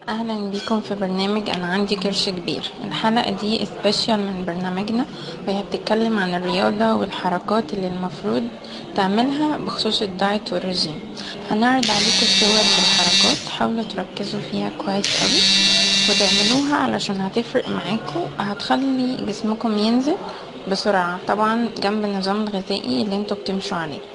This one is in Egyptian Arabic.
اهلا بيكم في برنامج انا عندي كرش كبير الحلقة دي سبيشال من برنامجنا وهي بتتكلم عن الرياضة والحركات اللي المفروض تعملها بخصوص الدايت والرجيم هنعرض عليكم صور للحركات حاولوا تركزوا فيها كويس قوي وتعملوها علشان هتفرق معاكم هتخلي جسمكم ينزل بسرعة طبعا جنب النظام الغذائي اللي انتوا بتمشوا عليه